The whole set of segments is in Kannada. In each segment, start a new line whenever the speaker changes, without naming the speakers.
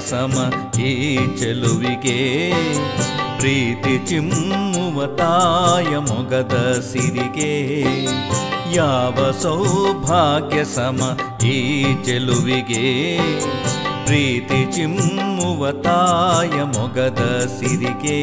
ಸಮ ಈ ಚೆಲುವಿಗೆ ಪ್ರೀತಿ ಚಿಮ್ಮುವ ತಾಯ ಮೊಗದ ಸಿರಿಗೆ ಯಾವ ಸೌಭಾಗ್ಯ ಸಮ ಈ ಚೆಲುವಿಗೆ ಪ್ರೀತಿ ಚಿಮ್ಮುವ ತಾಯ ಮೊಗದ ಸಿರಿಗೆ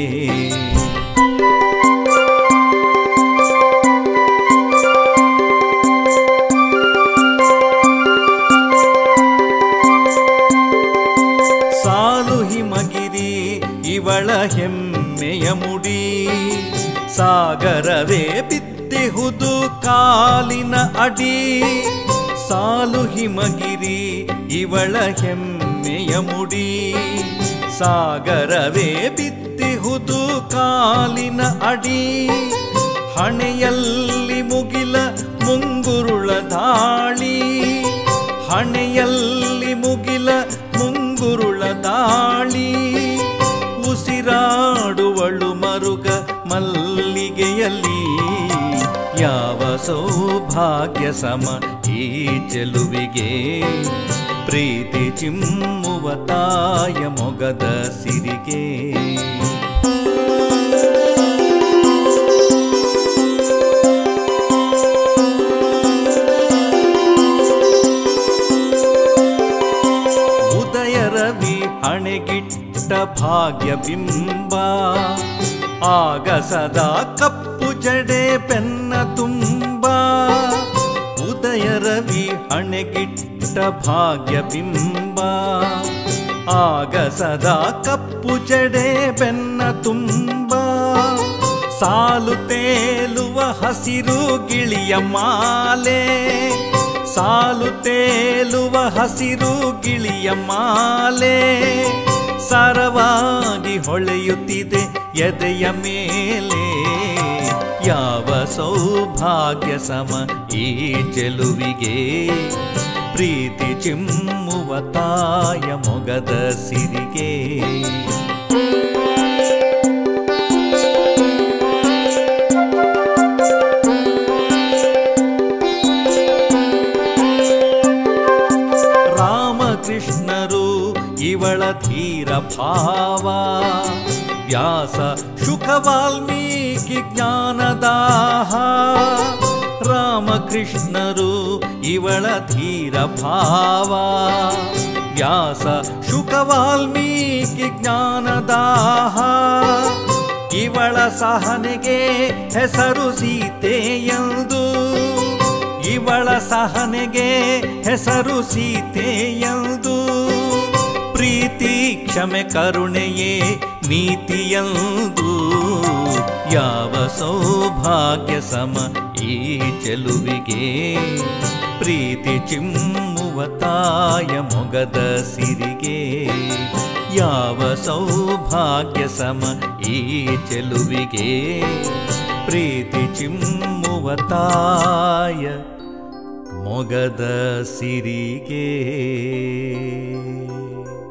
ಸಾಲು ಹಿಮಗಿರಿ ಇವಳ ಹೆಮ್ಮೆಯ ಮುಡಿ ಸಾಗರವೇ ಬಿದ್ದಿಹುದು ಕಾಲಿನ ಅಡಿ ಸಾಲು ಹಿಮಗಿರಿ ಇವಳ ಹೆಮ್ಮೆಯ ಮುಡಿ ಸಾಗರವೇ ಬಿದ್ದಿಹುದು ಕಾಲಿನ ಅಡಿ ಹಣೆಯಲ್ಲಿ ಮುಗಿಲ ಮುಂಗುರುಳ ದಾಳಿ ಹಣೆಯಲ್ಲಿ ಮುಗಿಲ ಮುಂಗುರುಳ ದಾಳಿ ಉಸಿರಾಡುವಳು ಮರುಗ ಮಲ್ಲಿಗೆಯಲ್ಲಿ ಯಾವ ಸೌಭಾಗ್ಯ ಸಮ ಈ ಚೆಲುವಿಗೆ ಪ್ರೀತಿ ಚಿಮ್ಮುವ ತಾಯ ಮೊಗದ ಸಿರಿಗೆ ಉದಯ ರವಿ ಅಣೆಗಿಟ್ಟ ಭಾಗ್ಯ ಬಿಂಬ ಆಗ ಸದಾ ಕಪ್ಪು ಜಡೆ ಪೆನ್ನ ತುಂಬ ಉದಯ ರವಿ ಅಣೆಗಿಟ್ಟ ಭಾಗ್ಯ ಬಿಂಬ ಆಗ ಸದಾ ಕಪ್ಪು ಜಡೆ ಬೆನ್ನ ತುಂಬ ಸಾಲು ತೇಲುವ ಹಸಿರು ಗಿಳಿಯ ಮಾಲೆ ಸಾಲು ತೇಲುವ ಹಸಿರು ಗಿಳಿಯ ಮಾಲೆ ಸರವಾಗಿ ಹೊಳೆಯುತ್ತಿದೆ ಎದೆಯ ಮೇಲೆ ಯಾವ ಸೌಭಾಗ್ಯ ಸಮ ಈ ಚೆಲುವಿಗೆ ಪ್ರೀತಿ ಚಿಮ್ಮುವ ತಾಯ ಮೊಗದ ಸಿರಿಗೆ ರಾಮಕೃಷ್ಣರು ಇವಳ ಧೀರ ಭಾವ ವ್ಯಾಸ ಶುಕ ವಾಲ್ಮೀಕಿ ಜ್ಞಾನದಾಹ ರಾಮಕೃಷ್ಣರು ಇವಳ ಧೀರ ಭಾವ ವ್ಯಾಸ ಶುಕ ವಾಲ್ಮೀಕಿ ಜ್ಞಾನದಾಹ ಇವಳ ಸಹನೆಗೆ ಹೆಸರು ಸೀತೆಯಂದು ಇವಳ ಸಹನೆಗೆ ಹೆಸರು ಸೀತೆಯಂದು ಪ್ರೀತಿ ಕ್ಷಮೆ ಕರುಣೆಯೇ ನೀತಿಯಂದು ಯಾವ ಸೌಭಾಗ್ಯ ಸಮ ಈ ಚೆಲುವಿಗೆ ಪ್ರೀತಿ ಚಿಮ್ಮುವ ತಾಯ ಮೊಗದ ಸಿರಿಗೆ ಯಾವ ಸೌಭಾಗ್ಯ ಸಮ ಈ ಚೆಲುವಿಗೆ ಪ್ರೀತಿ ಚಿಮ್ಮುವ ತಾಯ ಮೊಗದ ಸಿರಿಗೆ